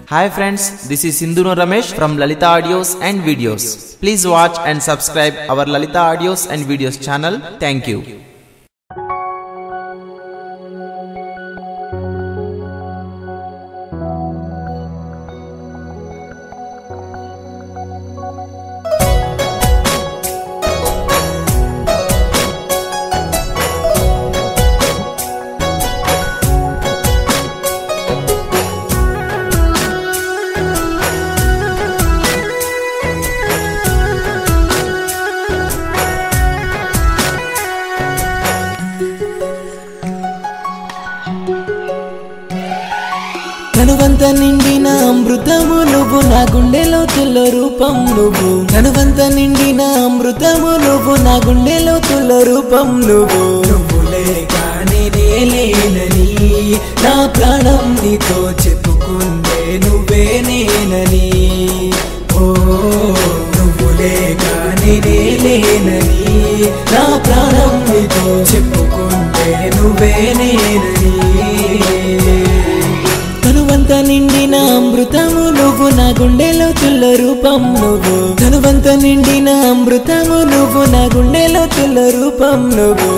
Hi friends, this is Sindhuno Ramesh from Lalita Audios and Videos. Please watch and subscribe our Lalita Audios and Videos channel. Thank you. కనువంత నిండిన అమృతము నువ్వు నా గుండెలో తుల్ల రూపం నువ్వు కనువంత నిండిన అమృతము నువ్వు నా గుండెలో తుల్ల రూపం నువ్వు నువ్వు లేకానే లేనని నా ప్రాణం నీతో చెప్పుకుందే నువ్వే నేనని ఓ నువ్వు లేకానే లేనని నా ప్రాణం నీతో చెప్పుకుందే నువ్వే నేనని కనువంత నిండిన అమృతము నువ్వు నా గుండెలో తుల్ల రూపం నువ్వు కనువంత నిండిన అమృతము నువ్వు నా గుండెలో తుల్ల రూపం నువ్వు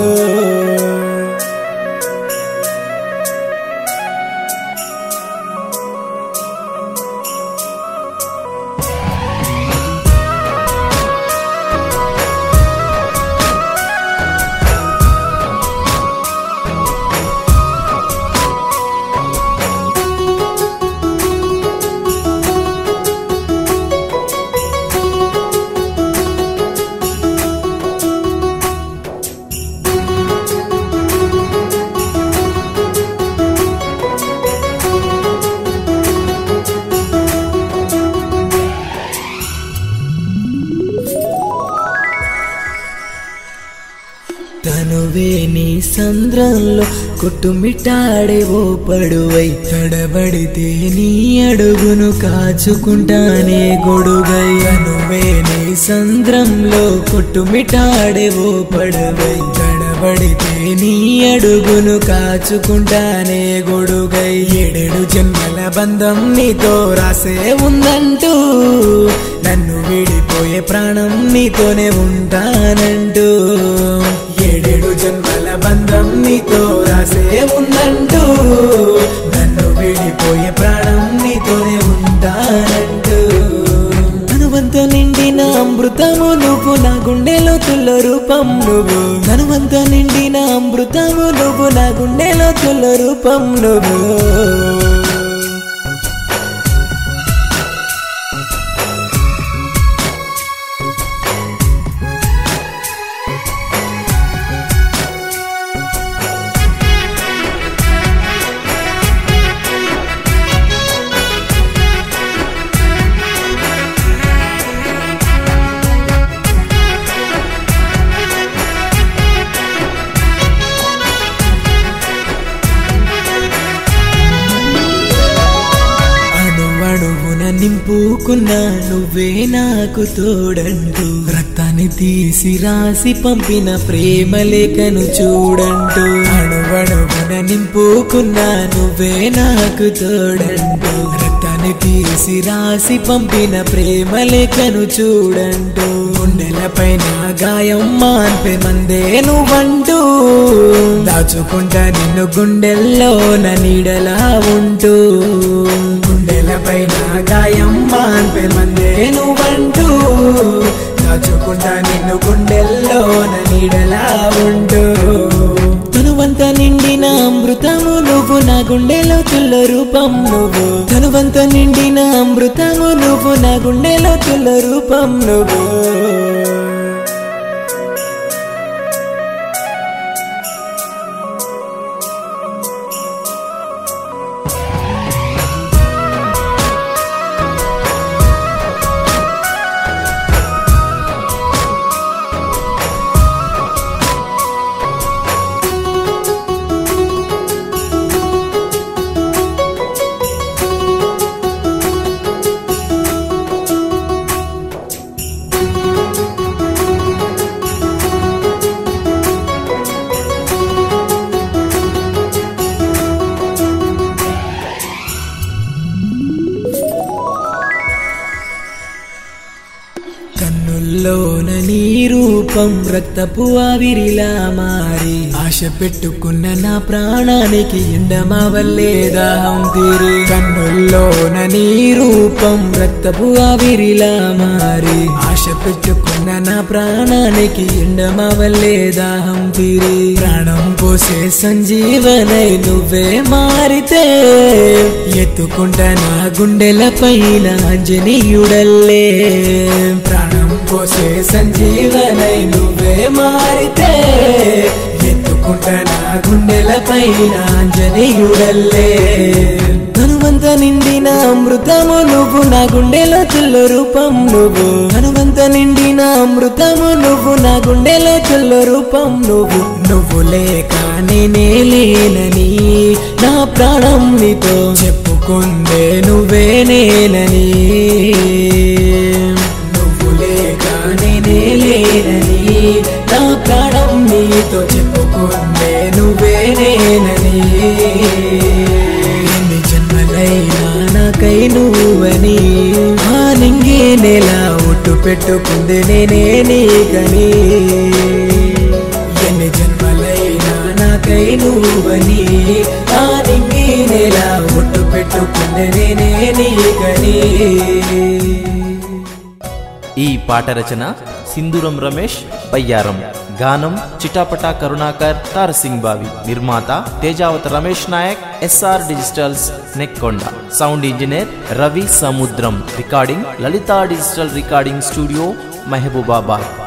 తనువే నీ సంద్రంలో కొట్టుమిట్టాడే ఓ పడువై తడబడితే నీ అడుగును కాచుకుంటానే గొడుగై తనువే నీ సంద్రంలో కొట్టుమిట్టాడే ఓ పడువై తడబడితే నీ అడుగును కాచుకుంటానే గొడుగై ఏడేడు జన్మల బంధం నీతో రాసే ఉందంటూ నన్ను విడిపోయే ప్రాణం నీతోనే ఉంటానంటూ ఏడేడు జన్మల బంధం నీతో రాసే ఉందంటూ నన్ను విడిపోయే ప్రాణం నీతోనే ఉంటానంటూ కనువంత నిండిన అమృతము నువ్వు నా గుండెలో తుల్ల రూపం నువ్వు కనువంత నిండిన అమృతము నువ్వు నా గుండెలో తుల్ల రూపం నువ్వు అణువణువున నింపుకున్న నువ్వే నాకు తోడంటూ రక్తాన్ని తీసి రాసి పంపిన ప్రేమ లేఖను చూడంటూ అణువణువున నింపుకున్న నువ్వే నాకు తోడంటూ రక్తాన్ని తీసి రాసి పంపిన ప్రేమ లేఖను చూడంటూ గుండెలపైన గాయం మాన్పే మందే నువ్వంటూ దాచుకుంటా నిన్ను గుండెల్లోన నీడలా ఉంటూ గుండెలపైన గాయం మాన్పే మందే నువ్వంటూ దాచుకుంటా నిన్ను గుండెల్లోన నీడలా ఉంటూ తనువంత నిండిన అమృతము నువ్వు నా గుండెలో తుల్ల రూపం నువ్వు తనువంత నిండిన అమృతము నువ్వు నా గుండెలో తుల్ల రూపం నువ్వు రూపం రక్తపు ఆవిరిలా మారి ఆశ పెట్టుకున్న నా ప్రాణానికి ఎండమా వల్లే దాహం తీరి కన్నుల్లోన నీ రూపం రక్తపు ఆవిరిలా మారి ఆశ పెట్టుకున్న నా ప్రాణానికి ఎండమా వల్లే దాహం తీరి ప్రాణం పోసే సంజీవనై నువ్వే మారితే ఎత్తుకుంట నా గుండెల పైన అంజనీయుడల్లే ప్రాణం పోసే సంజీవనై నువ్వే మారితే ఎత్తుకుంట నా గుండెల పైన అంజనీయుడల్లే హనుమంత నిండిన అమృతము నువ్వు నా గుండెలో తుల్ల రూపం నువ్వు హనుమంత నిండిన అమృతము నువ్వు నా గుండెలో తుల్ల రూపం నువ్వు నువ్వు లేక నేనే లేనని నా ప్రాణం నీతో చెప్పుకుందే నువ్వే నేనని నువ్వు లేక నేనే లేనని నా ప్రాణం నీతో చెప్పుకుందే నువ్వే నేనని ఎన్ని జన్మలైనా నాకై నువ్వని ఆ నింగి నెల ఒట్టు పెట్టుకుంది నేనే నీకని ఎన్ని జన్మలైనా నాకై నువ్వని ఆ నింగి నెల ఒట్టు పెట్టుకుంది నేనే నీకని ఈ పాట రచన సింధూరం రమేష్ బయ్యారం గానం చిటాపట కరుణాకర్ తారసింగ్ బావి నిర్మాత Tejavath Ramesh Nayak SR digitals Nekkonda sound engineer Ravi సముద్రం recording Lalitha digital recording studio Mahabubabad